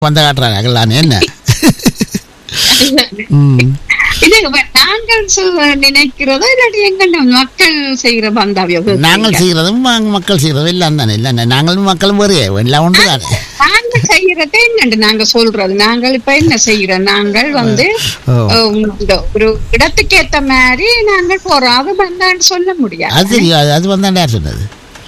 வந்த காட்டுறாங்க நான் என்ன ம். இது வ- நாங்கள் சொ- நினைக்கிறதோ இல்லாட்டி எங்கள் மக்கள் செய்கிற பந்தாவியம் நாங்கள் செய்கிறதும் ம- மக்கள் செய்கிறதும் எல்லாம் தானே இல்லை நாங்களும் மக்களும் ஒரே எல்லாம் ஒன்று தானே நாங்க செய்யறத என்னண்டு நாங்க சொல்றது நாங்கள் இப்ப என்ன செய்யறோம் நாங்கள் வந்து ஓ. அஹ், இந்த ஒரு இடத்துக்கு ஏத்த மாதிரி நாங்கள் போறோம் அது வந்தான்னு சொல்ல முடியாது அது தெரியும் அது அது வந்தாண்டா யார் சொன்னது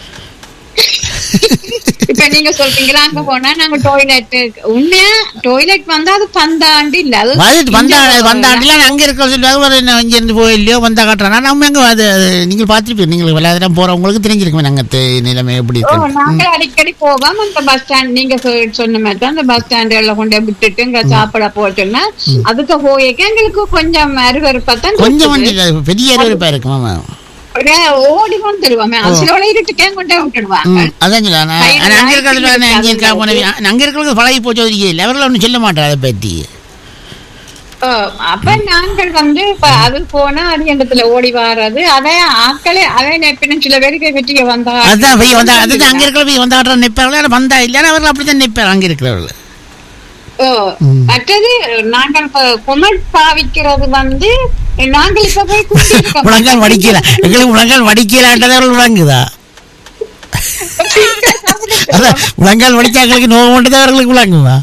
இப்ப நீங்க சொல்றீங்களா அங்க போனா நாங்க டாய்லெட் உண்மையா டாய்லெட் வந்தா அது பந்தாண்டு இல்ல அது வந்துட்டு வந்தா இங்க- வந்தாண்டிலாம் அங்கே இருக்க சொல்லுவாங்க ஒரு என்ன இங்கேருந்து போயிலையோ வந்தா காட்டுறாங்க நம்ம எங்கே அது அது நீங்கள் பார்த்துருப்பீங்க நீங்கள் விளையாடுறோம் போகிறவங்களுக்கு தெரிஞ்சிருக்குமே நாங்கள் நிலைமை எப்படி ஓ, இருக்கு நாங்க அடிக்கடி போவோம் அந்த பஸ் ஸ்டாண்ட் நீங்க சொ- சொன்ன மாதிரி தான் அந்த பஸ் ஸ்டாண்ட்ல கொண்டு போய் விட்டுட்டு இங்க சாப்பிட போட்டோம்னா அதுக்கு போயிக்க எங்களுக்கு கொஞ்சம் அருவருப்பத்தான் கொஞ்சம் இருக்குது. வண்டி இல்ல, பெரிய இருப்பா இருக்கும் ஆமா ஒரே ஓடி வந்துருவாங்க அசிலோட இருட்டுக்கே கொண்டு போய் விட்டுடுவாங்க ம், அதான் சொல்ல நான் கையில நான் அங்கே நாய்க்கு இருக்கிறதுல இருக்காது அங்கே இருக்கா போன அங்கே இருக்கிறவங்க பழகி போச்சு ஒதுக்கி இல்லை அவர்கள் ஒன்றும் சொல்ல மாட்டார் அதை பற்றி ஓ, அப்ப நாங்கள் வந்து இப்ப அது போனா அது எங்கத்துல ஓடி வர்றது அதே ஆட்களே அதே நெப்பினும் சில பேருக்கு வெற்றிய வந்தா அதுதான் போய் வந்தா அதுதான் அங்கே இருக்கிற போய் வந்தா காட்டுற நிற்பார்கள் ஆனால் வந்தா இல்லைன்னா அவர்கள் அப்படி தான் நிற்பார் அங்கே இருக்கிறவர்கள் ஓ, மற்றது நாங்கள் இப்ப குமட் பாவிக்கிறது வந்து நாங்கள் இப்ப போய் குந்தி இருக்கோம். முழங்கால் வடிக்கல எங்களுக்கு முழங்கால் வடிக்கலான்றது அவர்கள் விளங்குதா அதான் முழங்கால் வடிச்சாக்களுக்கு நோவு மட்டும் அவர்களுக்கு விளங்குதா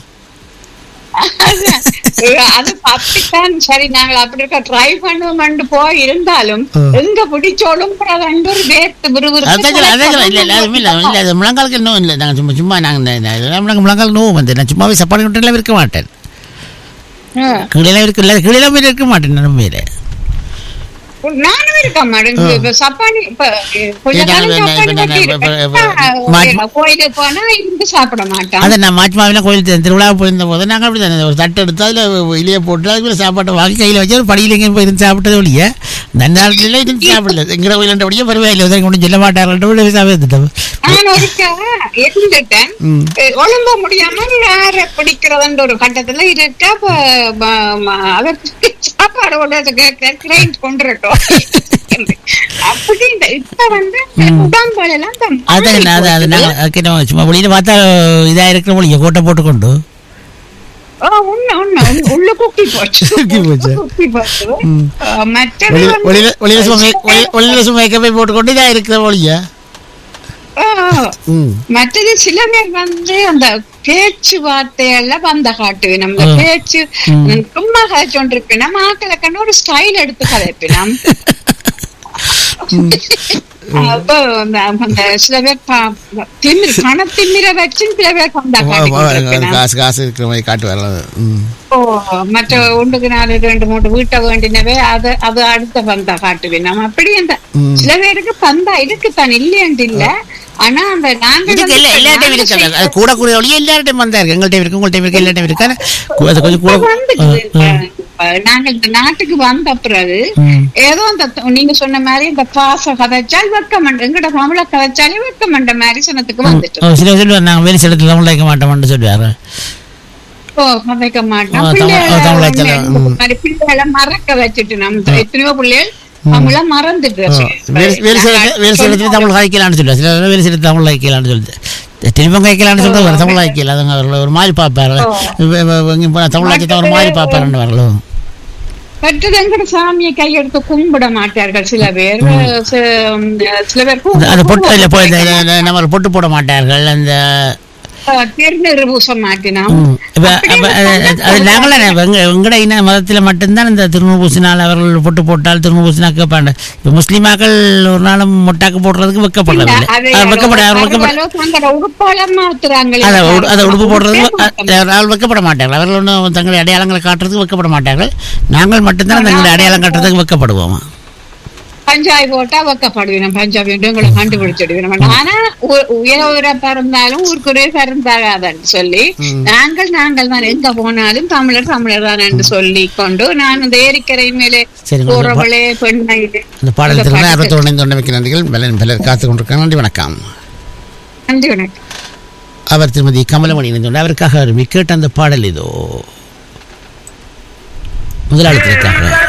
அது அப்படித்தான் சரி நாங்கள் அப்படி இருக்க ட்ரை பண்ணுவோம்னு போய் இருந்தாலும் ஆ. எங்க பிடிச்சோலும் கூடாது ஒரு வேர்த்து அதான் சொல்ல அதான் சொல்ல இல்லை இல்லை அதுவும் இல்லை இல்லை விறுவிறுப்பு அது முழங்காலுக்கு நோவு இல்லை நாங்கள் சும்மா சும்மா நாங்கள் நாங்கள் முழங்கால் நோவு வந்து நான் சும்மாவே சப்பாடு கட்டெல்லாம் இருக்க மாட்டேன் கீழே இருக்க இல்லை கீழே போய் இருக்க மாட்டேன் நான் உண்மையிலே நானும் இருக்க மாட்டேன் இப்ப சப்பானி இப்ப கொஞ்ச ஏன்னா, காலம் இப்ப சப்பானி நான் கட்டி இப்ப- இப்ப- இருப்பேன். இப்ப- மாற்றி- கோயிலுக்கு போனா இருந்து சாப்பிட மாட்டான் அதை நான் மாச்சி மாவிலாம் கோயில் திரு- திருவிழா போயிருந்த போது நாங்கள் அப்படி தானே ஒரு தட்டு எடுத்து அதில் இலையை போட்டு அதுக்குள்ள சாப்பாட்டை வாங்கி கையில் வச்சு ஒரு படியில் எங்கேயும் போய் இருந்து சாப்பிட்டது ஒழிய அந்த நேரத்தில் இருந்து சாப்பிடல எங்கிற கோயில் அப்படியே பரவாயில்லை உதவி கொண்டு சொல்ல மாட்டார்கள் சாப்பிட்டுட்டோம் நான் ஒருக்கா இருந்துட்டேன் ம். அஹ் ஒழுங்க முடியாம யார பிடிக்கிறதுன்ற ஒரு கட்டத்துல இருக்க அதற்கு சாப்பாடோட கிரைண்ட் கொண்டுட்டோம் அப்படி இந்த இப்ப வந்து உடம்புகள் எல்லாம் தான் அதான் என்ன, அது அது நாங்கள் அதுக்கு நம்ம சும்மா வெளியில் பார்த்தா இதாக இருக்கிற ஒழிய கோட்டை போட்டுக்கொண்டு ஓ, உண்மை, உண்மை. உள்ள- உள்ள குக்கி போச்சு குக்கி போச்சு. குக்கி போச்சு ம். அஹ் மற்றது வெளியில் வந்து- வெளியில் வெளியில் சும்மா மே- வெளியில் வெளியில் சும்மா மேக்கப்பை போட்டுக்கொண்டு இதாக இருக்கிற ஒழிய ஓ, ம் மற்றது சில பேர் வந்து அந்த பேச்சு வார்த்தையெல்லாம் வந்த காட்டு நம்ம ம். பேச்சு ம். சும்மா கதைச்சோண்டிருப்பினா மாக்களை கண்டு ஒரு ஸ்டைல் எடுத்து கதைப்பினாம் அப்போ அந்த- அந்த சில பேர் ப- திமிர் பண திமிர வச்சு சில பேர் கொண்டா காட்டி கொண்டிருப்பினாம். காசு காசு இருக்கிற மாதிரி காட்டு வரலாம் ம் ஓ மற்ற ஒன்றுக்கு நாலு ரெண்டு மூணு வீட்டை வேண்டினவே அது அது அடுத்த பந்தா காட்டுவேன் நம்ம அப்படி அந்த ம். சில பேருக்கு பந்தா இருக்குத்தான் இல்லையன்ட்டு இல்ல ஆனா அந்த நாங்கள் இதுக்கு எல்லா எல்லா டைம் நாங்கள் இருக்காது அது கூட கூட ஒழிய எல்லா டைம் வந்தா இருக்கு எங்கள்கிட்ட இருக்கு உங்கள்கிட்ட இருக்கு எல்லா டைம் இருக்கு ஆனா, கு- அது கொஞ்சம் கூட இப்ப வந்துக்குது. ஆ, ஆ. இப்ப நாங்கள் இந்த நாட்டுக்கு வந்த பிறகு ம். ஏதோ அந்த த- நீங்க சொன்ன மாதிரி இந்த பாச கதைச்சால் வெக்க மண்ட எங்கட தமிழ கதைச்சாலே வெக்க மண்ட மாதிரி சனத்துக்கு வந்துட்டு ஓ, சில சொல்லுவார் நாங்கள் வேலை இடத்துல தமிழ் வைக்க மாட்டோம்னு சொல்லுவாரு ஓ கதைக்க மாட்டோம் ஆ, தமிழ்- ஆ, தமிழ் பிள்ளைகளை வச்சல, உண்மை, ம். இந்த மாதிரி பிள்ளைகளை மறக்க வச்சுட்டு நம்ம எத்தனையோ பிள்ளைகள் தமிழ மறந்துட்டு வேறு வேறு சில வேறு சில இடத்துல தமிழ் காய்க்கலான்னு சொல்லுவார் சில இடத்துல வேறு சில தமிழ் காய்க்கலான்னு சொல்லுது திரும்ப காய்க்கலான்னு சொல்றது வேறு தமிழ் காய்க்கல அதுங்க அவர்கள் ஒரு மாதிரி பார்ப்பாரு வே- வே- இங்க போனா தமிழ் காய்ச்சத்தை ஒரு மாதிரி பார்ப்பாருன்னு வரலும் மற்றது எங்கட சாமியை கையெடுத்து கும்பிட மாட்டார்கள் சில பேர் ச- சில பேர் அந்த- அந்த பொட்டு இல்லை போய் இந்த- இந்த- இந்த நம்ம பொட்டு போட மாட்டார்கள் அந்த திருநெரு பூச மாட்டினோம் ம். இப்ப அப்ப அது- அது நாங்களே எங்க எங்கட இன மதத்தில் மட்டும்தான் இந்த திருநூறு பூசினால் அவர்கள் பொட்டு போட்டால் திருநூறு பூசினா கேட்பாங்க இப்போ முஸ்லீமாக்கள் ஒரு நாளும் மொட்டாக்கு போடுறதுக்கு வெக்கப்படுறதில்லை அவர் வெக்கப்பட அவர் வெக்கப்பட உடுப்பால மாத்துறாங்களே அதை உடு- அதை உடுப்பு போடுறதுக்கு அ- அவர்கள் வெக்கப்பட மாட்டார்கள் அவர்கள் ஒன்றும் தங்களுடைய அடையாளங்களை காட்டுறதுக்கு வெக்கப்பட மாட்டார்கள் நாங்கள் மட்டும்தான் தங்களுடைய அடையாளம் காட்டுறதுக்கு வெக்கப்படுவோம் பஞ்சாய் போட்டா வைக்கப்படுவேன் பஞ்சாபி எங்களை கண்டுபிடிச்சிடுவேன் ஆனா உ- உயர உயர பிறந்தாலும் ஊருக்குரிய பிறந்தாகாதன்னு சொல்லி நாங்கள் நாங்கள் தான் எங்க போனாலும் தமிழர் தமிழர் தான் என்று சொல்லி கொண்டு நான் இந்த ஏரிக்கரை மேலே சரி, போறவளே பெண்மையிலே இந்த பாடல் திரும்ப அறுபத்தொன்னு தொண்டமைக்கு நன்றிகள் பலன் பலர் காத்து கொண்டிருக்காங்க நன்றி வணக்கம் நன்றி வணக்கம் அவர் திருமதி கமலமணி இணைந்துள்ளார் அவருக்காக விரும்பி கேட்ட அந்த பாடல் இதோ முதலாளித்திற்காக